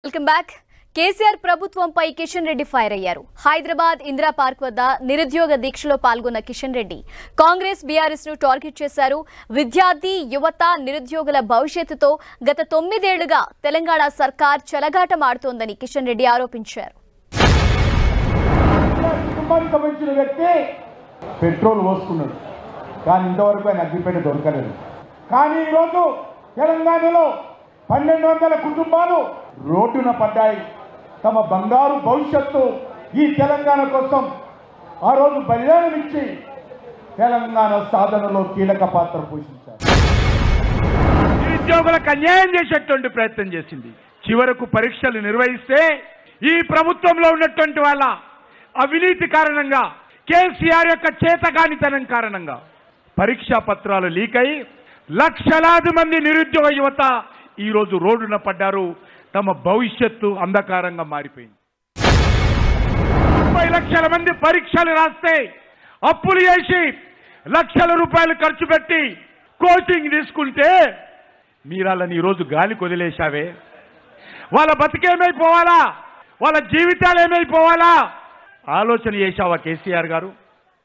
welcome back KCR ప్రభుత్వంపై Kishan Reddy fire అయ్యారు Hyderabad Indira park వద్ద నిరుద్యోగ దీక్షలో పాల్గొన్న కిషన్ రెడ్డి కాంగ్రెస్ బీఆర్ఎస్ ను టార్గెట్ చేశారు విద్యార్థి యువత నిరుద్యోగుల భవిష్యత్తుతో గత తొమ్మిదేళ్లుగా తెలంగాణ సర్కార్ చెలగాటమాడుతోందని కిషన్ రెడ్డి ఆరోపించారు కుటుంబానికి సంబంధించిన వ్యక్తి పెట్రోల్ పోసుకున్నాడు కానీ ఇంతవరకు ఆయన అగ్గిపేట దొరకలేదు కానీ ఈరోజు తెలంగాణలో పన్నెండు వందల కుటుంబాలు రోడ్డున పడ్డాయి తమ బంగారు భవిష్యత్తు ఈ తెలంగాణ కోసం ఆ రోజు బలిదానం ఇచ్చి తెలంగాణ సాధనలో కీలక పాత్ర పోషించారు నిరుద్యోగులకు అన్యాయం చేసేటువంటి ప్రయత్నం చేసింది చివరకు పరీక్షలు నిర్వహిస్తే ఈ ప్రభుత్వంలో ఉన్నటువంటి వాళ్ళ అవినీతి కారణంగా కేసీఆర్ యొక్క చేతగానితనం కారణంగా పరీక్షా పత్రాలు లీక్ అయి లక్షలాది మంది నిరుద్యోగ యువత ఈ రోజు రోడ్డున పడ్డారు తమ భవిష్యత్తు అంధకారంగా మారిపోయింది ముప్పై లక్షల మంది పరీక్షలు రాస్తే అప్పులు చేసి లక్షల రూపాయలు ఖర్చు పెట్టి కోచింగ్ తీసుకుంటే మీరు వాళ్ళని ఈరోజు గాలి కొదిలేశావే వాళ్ళ బతికేమైపోవాలా వాళ్ళ జీవితాలు ఏమైపోవాలా ఆలోచన చేశావా కేసీఆర్ గారు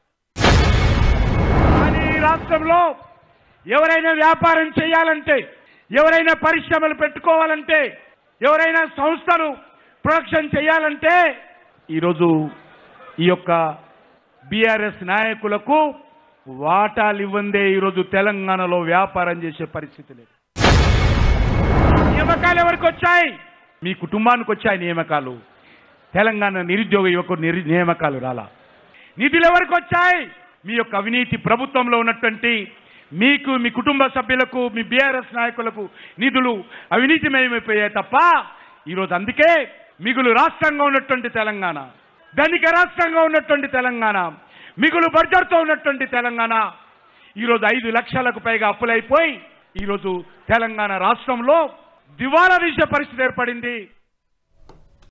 కానీ ఈ రాష్ట్రంలో ఎవరైనా వ్యాపారం చేయాలంటే ఎవరైనా పరిశ్రమలు పెట్టుకోవాలంటే ఎవరైనా సంస్థలు ప్రొడక్షన్ చేయాలంటే ఈరోజు ఈ యొక్క బీఆర్ఎస్ నాయకులకు వాటాలు ఇవ్వందే ఈరోజు తెలంగాణలో వ్యాపారం చేసే పరిస్థితి లేదు నియామకాలు ఎవరికి వచ్చాయి మీ కుటుంబానికి వచ్చాయి నియామకాలు తెలంగాణ నిరుద్యోగ యువకుడు నిరు నియామకాలు రాలా నిధులు ఎవరికి వచ్చాయి మీ యొక్క అవినీతి ప్రభుత్వంలో ఉన్నటువంటి మీకు మీ కుటుంబ సభ్యులకు మీ బీఆర్ఎస్ నాయకులకు నిధులు అవినీతిమయమైపోయాయి తప్ప ఈరోజు అందుకే మిగులు రాష్ట్రంగా ఉన్నటువంటి తెలంగాణ ధనిక రాష్ట్రంగా ఉన్నటువంటి తెలంగాణ మిగులు బడ్జెట్తో ఉన్నటువంటి తెలంగాణ ఈరోజు ఐదు లక్షలకు పైగా అప్పులైపోయి ఈరోజు తెలంగాణ రాష్ట్రంలో దివాలా తీసే పరిస్థితి ఏర్పడింది